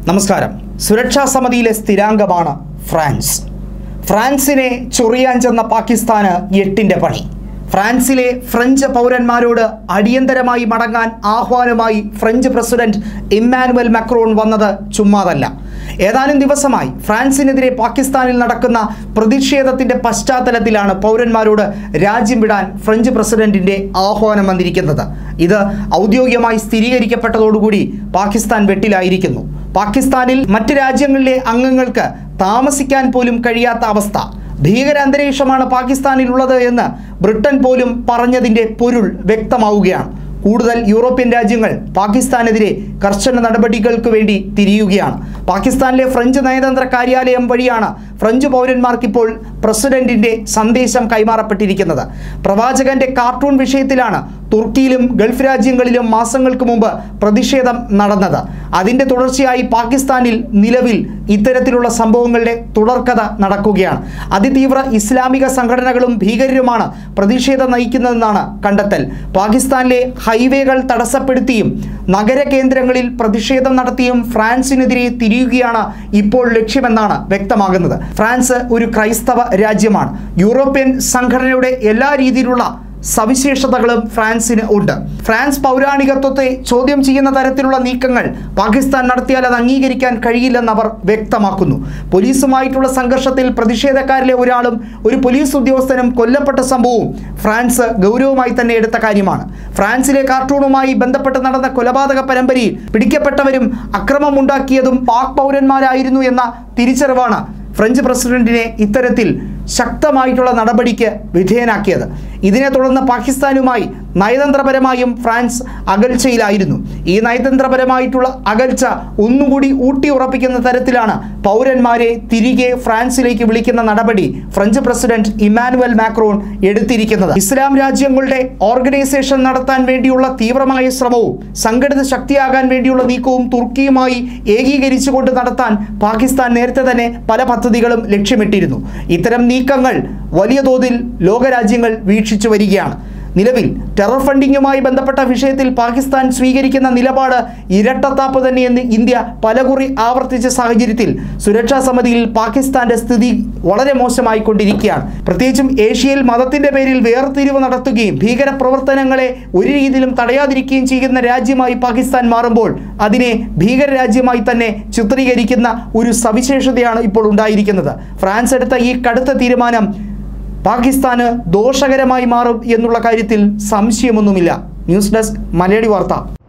നമസ്കാരം സുരക്ഷാ സമിതിയിലെ സ്ഥിരാംഗമാണ് ഫ്രാൻസ് ഫ്രാൻസിനെ ചൊറിയാൻ ചെന്ന പാകിസ്ഥാന് എട്ടിന്റെ പണി ഫ്രാൻസിലെ ഫ്രഞ്ച് പൗരന്മാരോട് അടിയന്തരമായി മടങ്ങാൻ ആഹ്വാനമായി ഫ്രഞ്ച് പ്രസിഡന്റ് ഇമ്മാനുവൽ മാക്രോൺ വന്നത് ചുമ്മാതല്ല ഏതാനും ദിവസമായി ഫ്രാൻസിനെതിരെ പാകിസ്ഥാനിൽ നടക്കുന്ന പ്രതിഷേധത്തിന്റെ പശ്ചാത്തലത്തിലാണ് പൗരന്മാരോട് രാജ്യം വിടാൻ ഫ്രഞ്ച് പ്രസിഡന്റിന്റെ ആഹ്വാനം വന്നിരിക്കുന്നത് ഇത് ഔദ്യോഗികമായി സ്ഥിരീകരിക്കപ്പെട്ടതോടുകൂടി പാകിസ്ഥാൻ വെട്ടിലായിരിക്കുന്നു പാകിസ്ഥാനിൽ മറ്റ് രാജ്യങ്ങളിലെ അംഗങ്ങൾക്ക് താമസിക്കാൻ പോലും കഴിയാത്ത അവസ്ഥ ഭീകര അന്തരീക്ഷമാണ് പാകിസ്ഥാനിലുള്ളത് എന്ന് ബ്രിട്ടൻ പോലും പറഞ്ഞതിൻ്റെ പൊരുൾ വ്യക്തമാവുകയാണ് കൂടുതൽ യൂറോപ്യൻ രാജ്യങ്ങൾ പാകിസ്ഥാനെതിരെ കർശന നടപടികൾക്ക് വേണ്ടി തിരിയുകയാണ് പാകിസ്ഥാനിലെ ഫ്രഞ്ച് നയതന്ത്ര കാര്യാലയം വഴിയാണ് ഫ്രഞ്ച് പൗരന്മാർക്കിപ്പോൾ പ്രസിഡന്റിന്റെ സന്ദേശം കൈമാറപ്പെട്ടിരിക്കുന്നത് പ്രവാചകന്റെ കാർട്ടൂൺ വിഷയത്തിലാണ് തുർക്കിയിലും ഗൾഫ് രാജ്യങ്ങളിലും മാസങ്ങൾക്ക് മുമ്പ് പ്രതിഷേധം നടന്നത് അതിന്റെ തുടർച്ചയായി പാകിസ്ഥാനിൽ നിലവിൽ ഇത്തരത്തിലുള്ള സംഭവങ്ങളുടെ തുടർക്കഥ നടക്കുകയാണ് അതിതീവ്ര ഇസ്ലാമിക സംഘടനകളും ഭീകരരുമാണ് പ്രതിഷേധം നയിക്കുന്നതെന്നാണ് കണ്ടെത്തൽ പാകിസ്ഥാനിലെ ഹൈവേകൾ തടസ്സപ്പെടുത്തിയും നഗര കേന്ദ്രങ്ങളിൽ പ്രതിഷേധം നടത്തിയും ഫ്രാൻസിനെതിരെ തിരിയുകയാണ് ഇപ്പോൾ ലക്ഷ്യമെന്നാണ് വ്യക്തമാകുന്നത് ഫ്രാൻസ് ഒരു ക്രൈസ്തവ രാജ്യമാണ് യൂറോപ്യൻ സംഘടനയുടെ എല്ലാ രീതിയിലുള്ള സവിശേഷതകളും ഫ്രാൻസിന് ഉണ്ട് ഫ്രാൻസ് പൗരാണികത്വത്തെ ചോദ്യം ചെയ്യുന്ന തരത്തിലുള്ള നീക്കങ്ങൾ പാകിസ്ഥാൻ നടത്തിയാൽ അത് അംഗീകരിക്കാൻ കഴിയില്ലെന്ന് അവർ വ്യക്തമാക്കുന്നു പോലീസുമായിട്ടുള്ള സംഘർഷത്തിൽ പ്രതിഷേധക്കാരിലെ ഒരാളും ഒരു പോലീസ് ഉദ്യോഗസ്ഥനും കൊല്ലപ്പെട്ട സംഭവവും ഫ്രാൻസ് ഗൗരവമായി തന്നെ എടുത്ത കാര്യമാണ് ഫ്രാൻസിലെ കാർട്ടൂണുമായി ബന്ധപ്പെട്ട് നടന്ന കൊലപാതക പരമ്പരയിൽ പിടിക്കപ്പെട്ടവരും അക്രമമുണ്ടാക്കിയതും പാക് പൗരന്മാരായിരുന്നു എന്ന തിരിച്ചറിവാണ് ഫ്രഞ്ച് പ്രസിഡന്റിനെ ഇത്തരത്തിൽ ശക്തമായിട്ടുള്ള നടപടിക്ക് വിധേയനാക്കിയത് ഇതിനെ തുടർന്ന് പാകിസ്ഥാനുമായി നയതന്ത്രപരമായും ഫ്രാൻസ് അകൽച്ചയിലായിരുന്നു ഈ നയതന്ത്രപരമായിട്ടുള്ള അകൽച്ച ഒന്നുകൂടി ഊട്ടി ഉറപ്പിക്കുന്ന തരത്തിലാണ് പൗരന്മാരെ തിരികെ ഫ്രാൻസിലേക്ക് വിളിക്കുന്ന നടപടി ഫ്രഞ്ച് പ്രസിഡന്റ് ഇമാനുവൽ മാക്രോൺ എടുത്തിരിക്കുന്നത് ഇസ്ലാം രാജ്യങ്ങളുടെ ഓർഗനൈസേഷൻ നടത്താൻ വേണ്ടിയുള്ള തീവ്രമായ ശ്രമവും സംഘടിത ശക്തിയാകാൻ വേണ്ടിയുള്ള നീക്കവും തുർക്കിയുമായി ഏകീകരിച്ചുകൊണ്ട് നടത്താൻ പാകിസ്ഥാൻ നേരത്തെ തന്നെ പല പദ്ധതികളും ലക്ഷ്യമിട്ടിരുന്നു ഇത്തരം നീക്കങ്ങൾ വലിയ തോതിൽ ലോകരാജ്യങ്ങൾ വീക്ഷിച്ചു വരികയാണ് നിലവിൽ ടെറർ ഫണ്ടിങ്ങുമായി ബന്ധപ്പെട്ട വിഷയത്തിൽ പാകിസ്ഥാൻ സ്വീകരിക്കുന്ന നിലപാട് ഇരട്ടത്താപ്പ് തന്നെയെന്ന് ഇന്ത്യ പലകുറി ആവർത്തിച്ച സാഹചര്യത്തിൽ സുരക്ഷാ സമിതിയിൽ പാകിസ്ഥാന്റെ സ്ഥിതി വളരെ മോശമായിക്കൊണ്ടിരിക്കുകയാണ് പ്രത്യേകിച്ചും ഏഷ്യയിൽ മതത്തിന്റെ പേരിൽ വേർതിരിവ് നടത്തുകയും ഭീകര പ്രവർത്തനങ്ങളെ ഒരു രീതിയിലും തടയാതിരിക്കുകയും ചെയ്യുന്ന രാജ്യമായി പാകിസ്ഥാൻ മാറുമ്പോൾ അതിനെ ഭീകര രാജ്യമായി തന്നെ ചിത്രീകരിക്കുന്ന ഒരു സവിശേഷതയാണ് ഇപ്പോൾ ഉണ്ടായിരിക്കുന്നത് ഫ്രാൻസ് എടുത്ത ഈ കടുത്ത തീരുമാനം പാകിസ്ഥാന് ദോഷകരമായി മാറും എന്നുള്ള കാര്യത്തിൽ സംശയമൊന്നുമില്ല ന്യൂസ് ഡെസ്ക് മലയാളി വാർത്ത